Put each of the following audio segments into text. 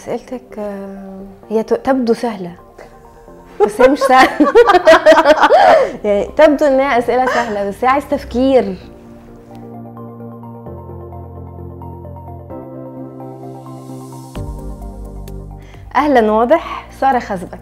اسئلتك آه، هي ت- تبدو سهله بس هي مش سهله يعني تبدو انها اسئله سهله بس هي عايز تفكير اهلا واضح ساره خزبك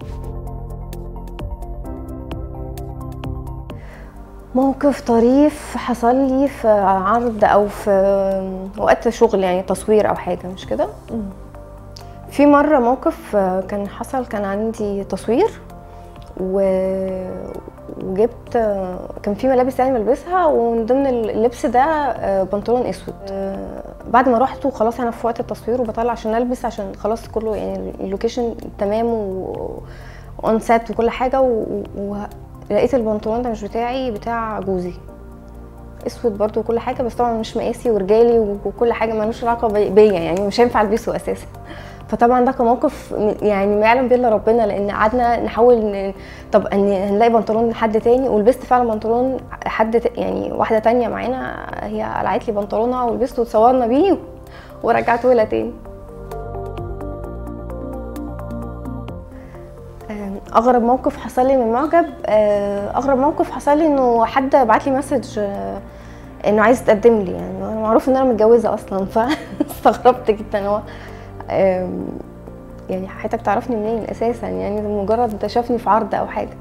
موقف طريف حصل لي في عرض او في وقت شغل يعني تصوير او حاجه مش كده في مره موقف آه، كان حصل كان عندي تصوير و- وجبت آه، كان في ملابس يعني بلبسها ومن ضمن اللبس ده آه، بنطلون اسود آه، بعد ما رحت وخلاص انا في وقت التصوير وبطلع عشان البس عشان خلاص كله يعني اللوكيشن تمام و اون سات وكل حاجه و- ولقيت البنطلون ده مش بتاعي بتاع جوزي اسود برضو وكل حاجه بس طبعا مش مقاسي ورجالي وكل حاجه ملوش علاقه بي- بيا يعني مش هينفع البسه اساسا فطبعا ده كان موقف م- يعني ما يعلم به الا ربنا لان قعدنا نحاول ن... طب ان هنلاقي بنطلون لحد تاني ولبست فعلا بنطلون حد ت... يعني واحده تانية معانا هي قلعت لي بنطلونها ولبسته وتصورنا بيه ورجعته لها تاني آم، اغرب موقف حصل لي من معجب آه، اغرب موقف حصل لي انه حد بعت لي مسج آه، انه عايز يتقدم لي يعني انا معروف ان انا متجوزه اصلا فاستغربت جدا هو آم، يعني حياتك تعرفني منين اساسا يعني مجرد شافني في عرض او حاجه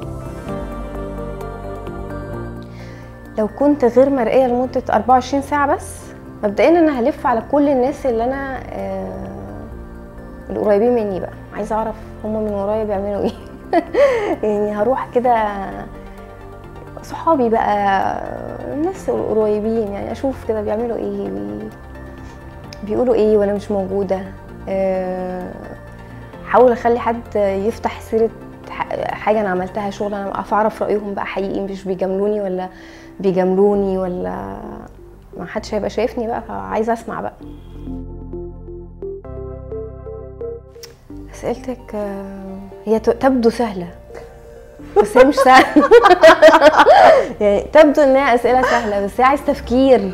لو كنت غير مرئيه لمده 24 ساعه بس مبدئيا انا هلف على كل الناس اللي انا آه، القريبين مني بقى عايزه اعرف هما من ورايا بيعملوا ايه يعني هروح كده صحابي بقى الناس القريبين يعني اشوف كده بيعملوا ايه بي... بيقولوا ايه وانا مش موجوده أه... حاول اخلي حد يفتح سيره ح- حاجه انا عملتها شغل انا اعرف اعرف رايهم بقى حقيقي مش بيجاملوني ولا بيجاملوني ولا ما حدش هيبقى شايفني بقى فعايزه اسمع بقى اسئلتك آه، هي ت- تبدو سهله بس هي مش سهله يعني تبدو انها اسئله سهله بس هي عايز تفكير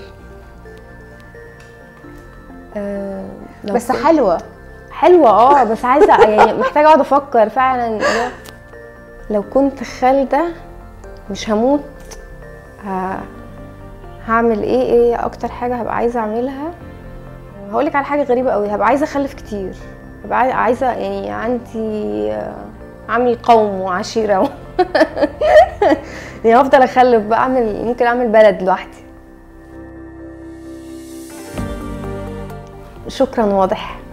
آه، لو بس كنت- حلوه حلوه اه بس عايزه يعني محتاجه اقعد افكر فعلا اللي هو لو كنت خالده مش هموت ه- هعمل ايه ايه اكتر حاجه هبقى عايزه اعملها هقولك على حاجه غريبه قوي هبقى عايزه اخلف كتير هبقى عاي- عايزه يعني عندي آه، اعمل قوم وعشيره و... يعني افضل اخلف بقى اعمل ممكن اعمل بلد لوحدي شكرا واضح